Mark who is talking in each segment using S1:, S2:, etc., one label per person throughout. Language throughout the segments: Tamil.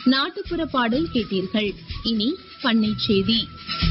S1: நாட்டுப்புற பாடல் கேட்டீர்கள் இனி பண்ணை செய்தி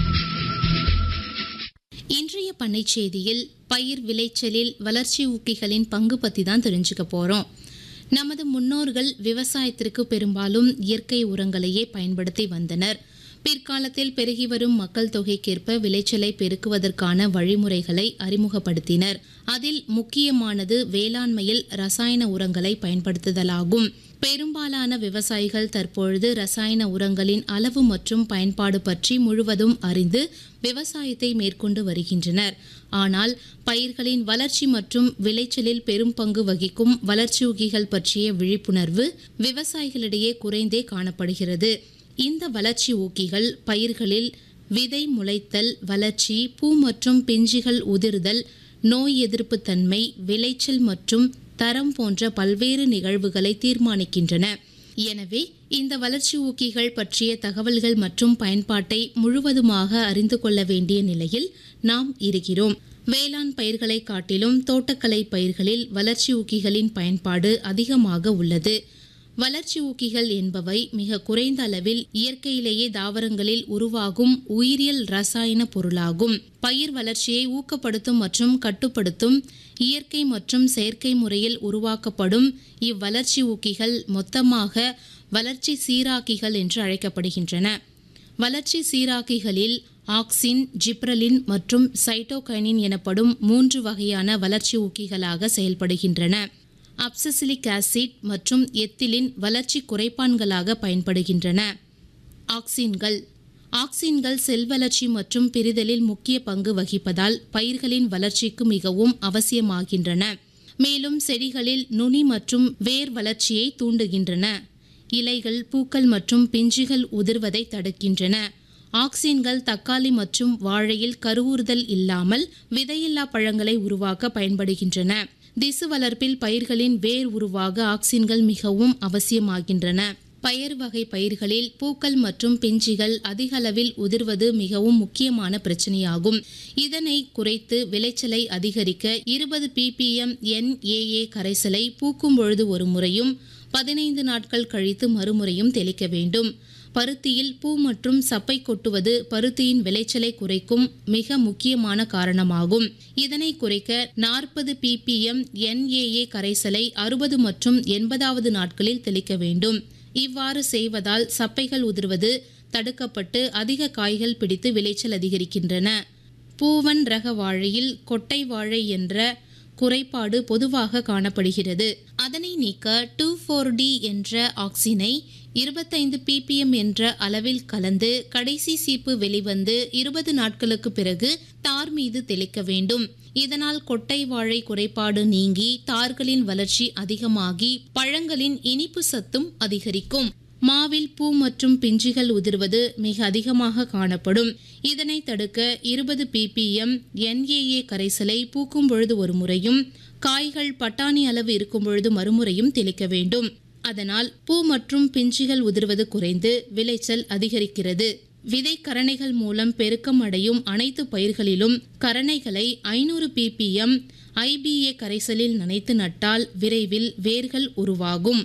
S2: இன்றைய பண்ணை செய்தியில் பயிர் விளைச்சலில் வளர்ச்சி ஊக்கிகளின் பங்கு பற்றி தான் தெரிஞ்சுக்க போகிறோம் நமது முன்னோர்கள் விவசாயத்திற்கு பெரும்பாலும் இயற்கை உரங்களையே பயன்படுத்தி வந்தனர் பிற்காலத்தில் பெருகி வரும் மக்கள் தொகைக்கேற்ப விளைச்சலை பெருக்குவதற்கான வழிமுறைகளை அறிமுகப்படுத்தினர் அதில் முக்கியமானது வேளாண்மையில் ரசாயன உரங்களை பயன்படுத்துதலாகும் பெரும்பாலான விவசாயிகள் தற்பொழுது ரசாயன உரங்களின் அளவு மற்றும் பயன்பாடு பற்றி முழுவதும் அறிந்து விவசாயத்தை மேற்கொண்டு வருகின்றனர் ஆனால் பயிர்களின் வளர்ச்சி மற்றும் விளைச்சலில் பெரும் பங்கு வகிக்கும் வளர்ச்சியூகிகள் பற்றிய விழிப்புணர்வு விவசாயிகளிடையே குறைந்தே காணப்படுகிறது இந்த வளர்ச்சி ஊக்கிகள் பயிர்களில் விதை முளைத்தல் வளர்ச்சி பூ மற்றும் பிஞ்சுகள் உதிர்தல் நோய் எதிர்ப்பு தன்மை விளைச்சல் மற்றும் தரம் போன்ற பல்வேறு நிகழ்வுகளை தீர்மானிக்கின்றன எனவே இந்த வளர்ச்சி ஊக்கிகள் பற்றிய தகவல்கள் மற்றும் பயன்பாட்டை முழுவதுமாக அறிந்து கொள்ள வேண்டிய நிலையில் நாம் இருக்கிறோம் வேளாண் பயிர்களை காட்டிலும் தோட்டக்கலை பயிர்களில் வளர்ச்சி ஊக்கிகளின் பயன்பாடு அதிகமாக உள்ளது வளர்ச்சி ஊக்கிகள் என்பவை மிக குறைந்த அளவில் இயற்கையிலேயே தாவரங்களில் உருவாகும் உயிரியல் ரசாயன பொருளாகும் பயிர் வளர்ச்சியை ஊக்கப்படுத்தும் மற்றும் கட்டுப்படுத்தும் இயற்கை மற்றும் செயற்கை முறையில் உருவாக்கப்படும் இவ்வளர்ச்சி ஊக்கிகள் மொத்தமாக வளர்ச்சி சீராக்கிகள் என்று அழைக்கப்படுகின்றன வளர்ச்சி சீராக்கிகளில் ஆக்சின் ஜிப்ரலின் மற்றும் சைட்டோகைனின் எனப்படும் மூன்று வகையான வளர்ச்சி ஊக்கிகளாக செயல்படுகின்றன அப்சசிலிக் ஆசிட் மற்றும் எத்திலின் வளர்ச்சி குறைப்பான்களாக பயன்படுகின்றன ஆக்சின்கள் ஆக்சின்கள் செல் வளர்ச்சி மற்றும் பிரிதலில் முக்கிய பங்கு வகிப்பதால் பயிர்களின் வளர்ச்சிக்கு மிகவும் அவசியமாகின்றன மேலும் செடிகளில் நுனி மற்றும் வேர் வளர்ச்சியை தூண்டுகின்றன இலைகள் பூக்கள் மற்றும் பிஞ்சுகள் உதிர்வதை தடுக்கின்றன ஆக்சின்கள் தக்காளி மற்றும் வாழையில் கருவுறுதல் இல்லாமல் விதையில்லா பழங்களை உருவாக்க பயன்படுகின்றன திசு வளர்ப்பில் பயிர்களின் வேர் உருவாக ஆக்சின்கள் மிகவும் அவசியமாகின்றன பயறு வகை பயிர்களில் பூக்கள் மற்றும் பிஞ்சுகள் அதிக அளவில் உதிர்வது மிகவும் முக்கியமான பிரச்சனையாகும் இதனை குறைத்து விளைச்சலை அதிகரிக்க இருபது பிபிஎம் என்ஏஏ கரைசலை பூக்கும் பொழுது ஒரு முறையும் பதினைந்து நாட்கள் கழித்து மறுமுறையும் தெளிக்க வேண்டும் பருத்தியில் பூ மற்றும் சப்பை கொட்டுவது பருத்தியின் விளைச்சலை குறைக்கும் மிக முக்கியமான காரணமாகும் இதனை குறைக்க நாற்பது பிபிஎம் என்ஏஏ கரைசலை அறுபது மற்றும் எண்பதாவது நாட்களில் தெளிக்க வேண்டும் இவ்வாறு செய்வதால் சப்பைகள் உதிர்வது தடுக்கப்பட்டு அதிக காய்கள் பிடித்து விளைச்சல் அதிகரிக்கின்றன பூவன் ரக வாழையில் கொட்டை வாழை என்ற குறைபாடு பொதுவாக காணப்படுகிறது அதனை நீக்க டூ ஃபோர் டி என்ற ஆக்சினை இருபத்தைந்து பிபிஎம் என்ற அளவில் கலந்து கடைசி சீப்பு வெளிவந்து இருபது நாட்களுக்கு பிறகு தார் மீது தெளிக்க வேண்டும் இதனால் கொட்டை வாழை குறைபாடு நீங்கி தார்களின் வளர்ச்சி அதிகமாகி பழங்களின் இனிப்பு சத்தும் அதிகரிக்கும் மாவில் பூ மற்றும் பிஞ்சுகள் உதிர்வது மிக அதிகமாக காணப்படும் இதனை தடுக்க இருபது பிபிஎம் என்ஏஏ கரைசலை பூக்கும் பொழுது ஒரு முறையும் காய்கள் பட்டாணி அளவு இருக்கும் பொழுது மறுமுறையும் தெளிக்க வேண்டும் அதனால் பூ மற்றும் பிஞ்சுகள் உதிர்வது குறைந்து விளைச்சல் அதிகரிக்கிறது விதை கரணைகள் மூலம் பெருக்கம் அடையும் அனைத்து பயிர்களிலும் கரணைகளை ஐநூறு பிபிஎம் ஐபிஏ கரைசலில் நனைத்து நட்டால் விரைவில் வேர்கள் உருவாகும்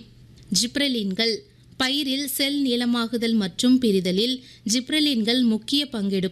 S2: ஜிப்ரலின்கள் பயிரில் செல் நீளமாகுதல் மற்றும் பிரிதலில் ஜிப்ரலின்கள் முக்கிய பங்கெடுக்கும்